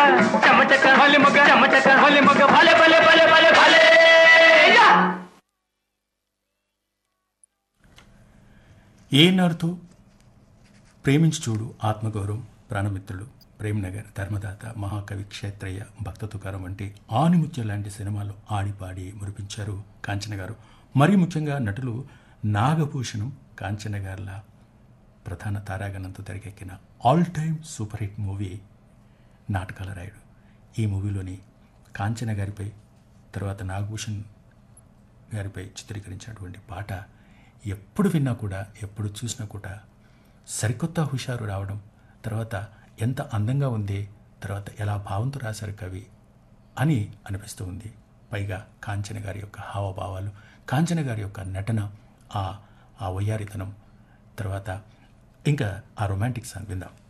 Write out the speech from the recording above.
చెమచక హలి మొగ్గ చెమచక హలి మొగ్గ భలే భలే భలే భలే భలే యా! ఏనాడుతో ప్రేమించి చూడు ఆత్మగౌరవం ప్రాణమిత్రులు ప్రేమ్నగర్ ధర్మదాత మహాకవి క్షేత్రయ్య భక్త తుకారం వంటి ఆనిముత్యం లాంటి సినిమాలు ఆడిపాడి మురిపించారు కాంచన గారు మరీ ముఖ్యంగా నటులు నాగభూషణం కాంచన గారుల ప్రధాన తారాగణంతో తెరకెక్కిన all time super hit movie నాటకాల రాయుడు ఈ మూవీలోని కాంచన గారిపై తర్వాత నాగభూషణ్ గారిపై చిత్రీకరించినటువంటి పాట ఎప్పుడు విన్నా కూడా ఎప్పుడు చూసినా కూడా సరికొత్త హుషారు రావడం తర్వాత ఎంత అందంగా ఉంది తర్వాత ఎలా భావంతో రాశారు కవి అని అనిపిస్తూ ఉంది పైగా కాంచన గారి యొక్క హావభావాలు కాంచన గారి యొక్క నటన ఆ ఆ వయ్యారితనం తర్వాత ఇంకా ఆ రొమాంటిక్ సాంగ్ విందాం